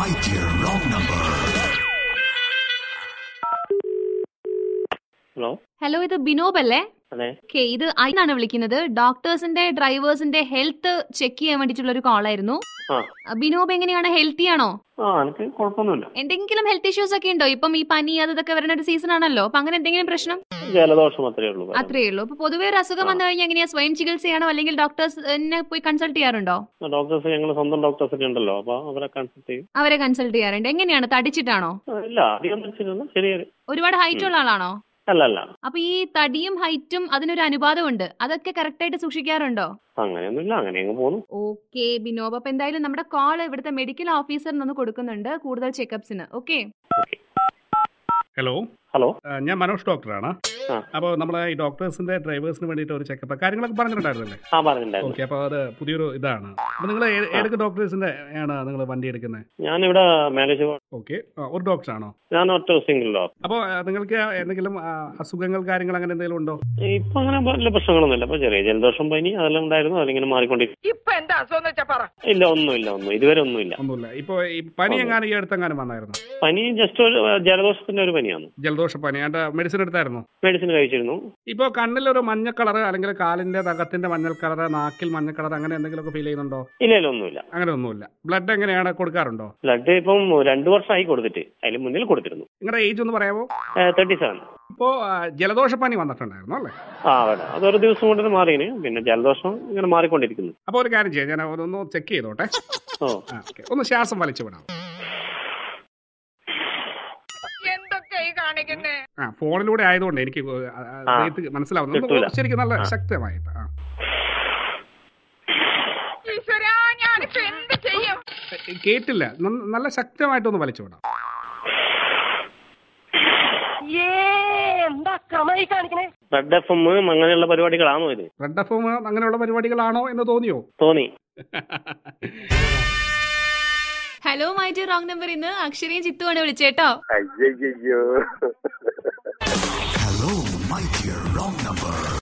my dear wrong number. Hello hello ഇത് ബിനോബ് അല്ലേ അതെ ഓക്കെ ഇത് ഐന്നാണ് വിളിക്കുന്നത് ഡോക്ടേഴ്സിന്റെ ഡ്രൈവേഴ്സിന്റെ ഹെൽത്ത് ചെക്ക് ചെയ്യാൻ വേണ്ടിയിട്ടുള്ള ഒരു കോൾ ആയിരുന്നു ആ അഹ് ബിനോബ് എങ്ങനെയാണ് ഹെൽത്തി ആണോ ആ എനിക്ക് കുഴപ്പമൊന്നുമില്ല എന്തെങ്കിലും ഹെൽത്ത് ഇഷ്യൂസ് ഒക്കെ ഉണ്ടോ ഇപ്പം ഈ പനി അത് ഇതൊക്കെ വരുന്ന ഒരു സീസൺ ആണല്ലോ അപ്പൊ അങ്ങനെ എന്തെങ്കിലും പ്രശ്നം ജലദോഷം അത്രേ ഉള്ളൂ വേറെ അത്രേ ഉള്ളൂ അപ്പൊ പൊതുവേ ഒരു അസുഖം വന്നു കഴിഞ്ഞാൽ എങ്ങനെയാ സ്വയം ചികിത്സയാണോ അല്ലെങ്കിൽ ഡോക്ടേഴ്സിനെ പോയി കൺസൾട്ട് ചെയ്യാറുണ്ടോ ഒന്നും. ഡോക്ടേഴ്സ് ഞങ്ങൾ സ്വന്തം ഡോക്ടേഴ്സ് ഒക്കെ ഉണ്ടല്ലോ അപ്പൊ അവരെ കൺസൾട്ട് ചെയ്യും അവരെ കൺസൾട്ട് ചെയ്യാറുണ്ട് എങ്ങനെയാണ് തടിച്ചിട്ടാണോ ആ, ഇല്ല അധികം ധരിച്ചിരുന്നു ചെറിയ ഒരുപാട് ഹൈറ്റ് ഉള്ള ആളാണോ അല്ല അല്ല അപ്പൊ ഈ തടിയും ഹൈറ്റും അതിനൊരു അനുപാതമുണ്ട് അതൊക്കെ കറക്റ്റ് ആയിട്ട് സൂക്ഷിക്കാറുണ്ടോ അങ്ങനെയൊന്നുമില്ല അങ്ങനെ അങ്ങ് പോകുന്നു ഓക്കെ ബിനോബ് അപ്പൊ എന്തായാലും നമ്മുടെ കോൾ ഇവിടുത്തെ മെഡിക്കൽ ഓഫീസറിന് ഒന്ന് കൊടുക്കുന്നുണ്ട് കൂടുതൽ ചെക്കപ്സിന് ഓക്കെ ഹലോ ഹലോ ആ, ഞാൻ മനോജ് ഡോക്ടറാണ് ആ. അപ്പോൾ നമ്മളെ ഈ ഡോക്ടേഴ്സിന്റെ ഡ്രൈവേഴ്സിന് വേണ്ടിയിട്ട് ഒരു ചെക്കപ്പ് കാര്യങ്ങളൊക്കെ പറഞ്ഞിട്ടുണ്ടായിരുന്നല്ലേ ആ പറഞ്ഞിട്ടുണ്ടായിരുന്നു ഓക്കെ അപ്പോൾ അത് പുതിയൊരു ഇതാണ് അപ്പോൾ നിങ്ങൾ ഏതൊക്കെ ഡോക്ടേഴ്സിന്റെ ആണ് നിങ്ങൾ വണ്ടി എടുക്കുന്നത് ഞാനിവിടെ മാനേജ് ഓക്കെ ഒരു ഡോക്ടറാണോ ഞാൻ ഒറ്റ സിംഗിൾ ഡോക്ടർ അപ്പോൾ നിങ്ങൾക്ക് എന്തെങ്കിലും ആ, അസുഖങ്ങൾ കാര്യങ്ങൾ അങ്ങനെ എന്തെങ്കിലും ഉണ്ടോ ഇപ്പൊ അങ്ങനെ വലിയ പ്രശ്നങ്ങളൊന്നുമില്ല ഇപ്പൊ ചെറിയ ജലദോഷം പനി അതെല്ലാം ഉണ്ടായിരുന്നു അതിങ്ങനെ മാറിക്കൊണ്ടിരിക്കും ഇപ്പൊ എന്താ അസുഖം വെച്ചാ പറ ഇല്ല ഒന്നുമില്ല ഒന്നും ഇതുവരെ ഒന്നുമില്ല ഒന്നുമില്ല ഇപ്പോൾ ഈ പനി എങ്ങാനും ഈ അടുത്തെങ്ങാനും വന്നായിരുന്നു പനി ജസ്റ്റ് ഒരു ജലദോഷത്തിന്റെ ഒരു പനിയാണ് ജലദോഷ പനി അതിന്റെ മെഡിസിൻ എടുത്തായിരുന്നു മെഡിസിൻ കഴിച്ചിരുന്നു ഇപ്പോൾ കണ്ണിലൊരു മഞ്ഞ കളർ അല്ലെങ്കിൽ കാലിന്റെ നഖത്തിന്റെ മഞ്ഞ കളർ നാക്കിൽ മഞ്ഞ കളർ അങ്ങനെ എന്തെങ്കിലുമൊക്കെ ഫീൽ ചെയ്യുന്നുണ്ടോ ഇല്ല ഇല്ല ഒന്നുമില്ല അങ്ങനെ ഒന്നുമില്ല ബ്ലഡ് എങ്ങനെയാണ് കൊടുക്കാറുണ്ടോ ബ്ലഡ് ഇപ്പം രണ്ടു വർഷമായി കൊടുത്തിട്ട് അതിന് മുന്നിൽ കൊടുത്തിരുന്നു നിങ്ങളുടെ ഏജ് ഒന്ന് പറയാമോ തേർട്ടി സെവൻ ഇപ്പോൾ ജലദോഷപ്പനി വന്നിട്ടുണ്ടായിരുന്നു അല്ലേ ആ അവിടെ അതൊരു ദിവസം കൊണ്ട് മാറിയിന് പിന്നെ ജലദോഷം ഇങ്ങനെ മാറിക്കൊണ്ടിരിക്കുന്നു അപ്പോൾ ഒരു കാര്യം ചെയ്യാം ഞാൻ അതൊന്ന് ചെക്ക് ചെയ്തോട്ടെ ഓ ആ ഓക്കെ ഒന്ന് ശ്വാസം വലിച്ചു വിടാം എന്തൊക്കെ ഈ കാണിക്കുന്നേ ആ ഫോണിലൂടെ ആയതുകൊണ്ട് എനിക്ക് ആ, ആ, ആ. ബ്രീത്ത് മനസ്സിലാവുന്നു കിട്ടൂല. ഒന്ന് ശരിക്കും നല്ല ആ. ശക്തമായിട്ട് ആ ഈശ്വരാ ഞാനിപ്പോ എന്ത് ചെയ്യും ഏ, കേട്ടില്ല നന്ന- നല്ല ശക്തമായിട്ടൊന്ന് വലിച്ചു വിടാം ഏ എന്താ ക്രമായി കാണിക്കണേ റെഡ് എഫ് എം അങ്ങനെയുള്ള പരിപാടികളാണോ ഇത് റെഡ് എഫ് എം അങ്ങനെയുള്ള പരിപാടികളാണോ എന്ന് തോന്നിയോ തോന്നി ഹലോ മൈറ്റ് റോങ് നമ്പർ ഇന്ന് അക്ഷരയും ചിത്തുവാണ് വിളിച്ചേട്ടോ Hello, my dear wrong number.